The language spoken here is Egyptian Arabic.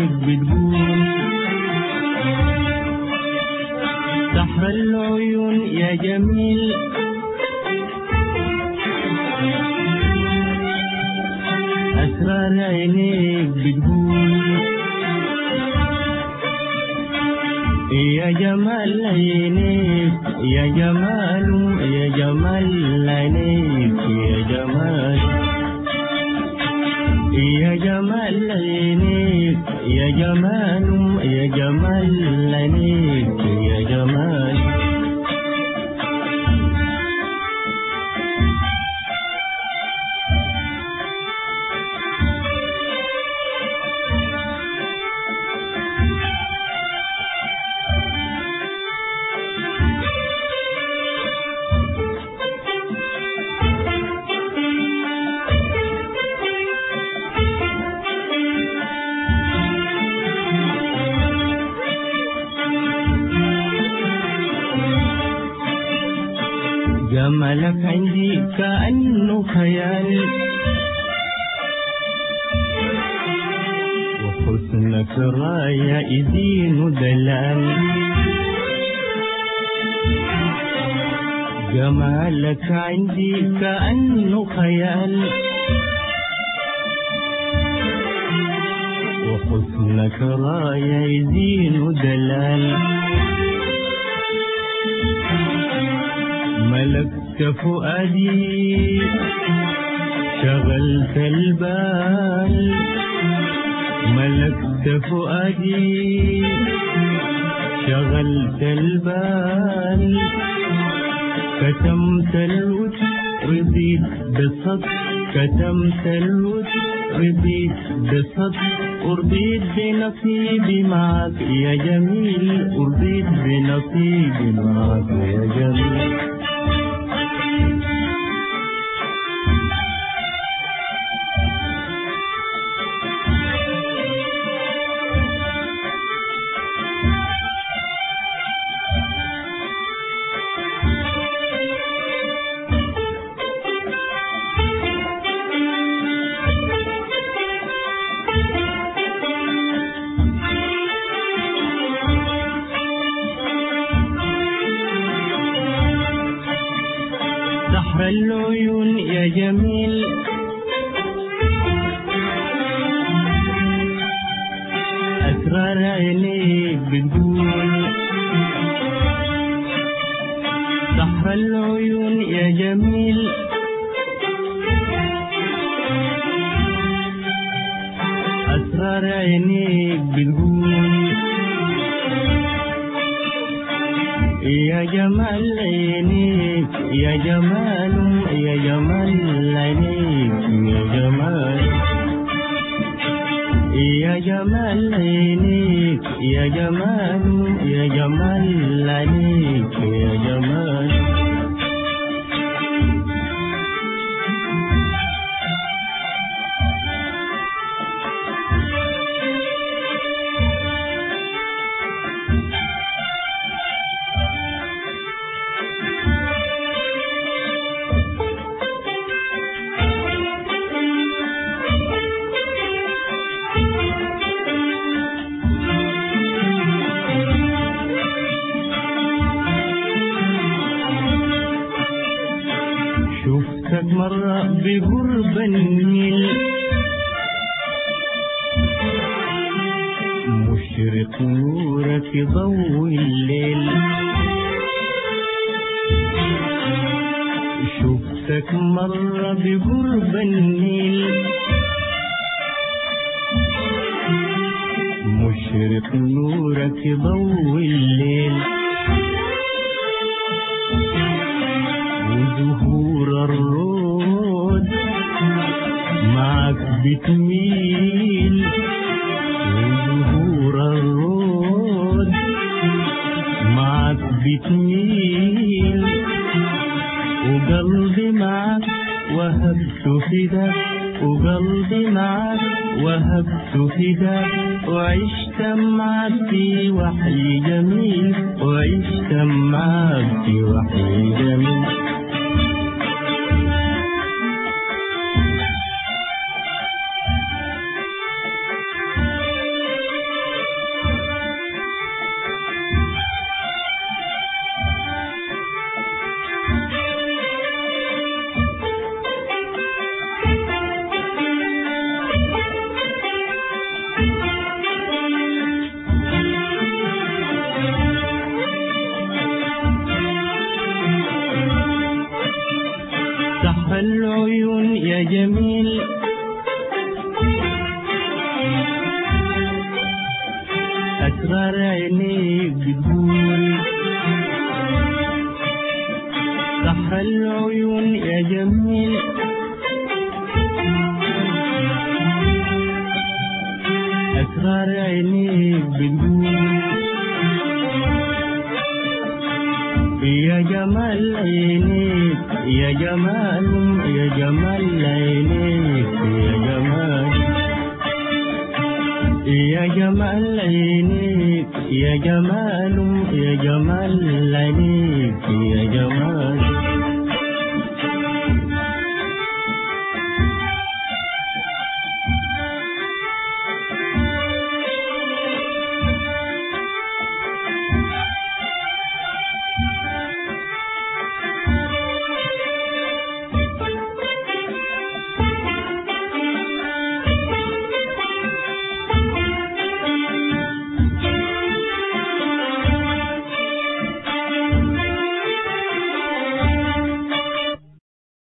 عينيك بتقول سحر العيون يا جميل أسرار عينيك بتقول يا جمال عينيك يا جمال يا جمال عينيك يا جمال يا جمال عينيك يا جمال يا جمال عينيك يا جمال جمالك عندي كأنه خيال وحسنك راية يزين دلال جمالك عندي كأنه خيال وحسنك راية يزين دلال ملكت فؤادي شغلت البال ملكت فؤادي شغلت البال كتمت الود رضيت بصدق كتمت الود رضيت بصدق أرضيت بنصيبي معك يا جميل أرضيت بنصيبي معك يا جميل سحر العيون يا جميل أسرار عينيك بتقول سحر العيون يا جميل أسرار عينيك بتقول يا جمال عينيك يا جمال يا جمال عينيك يا جمال يا جمال عينيك يا جمال يا جمال عينيك يا جمال شفتك مرة بقرب النيل مشرق نورك ضوء الليل شفتك مرة بقرب النيل مشرق نورك ضوء الليل وزهور الرود معك بتميل وزهور الرود معك بتميل وقلبي معك وهبت فداك وقلبي معك وهبت فداك وعشت معك في وحي جميل وعشت معك في وحي جميل أسرار عينيك بتقول صح العيون يا جميل أسرار عينيك بتقول يا جمال عينيك يا جمال يا جمال عينيك يا جمال يا جمال عينيك يا جمال يا جمال عينيك يا جمال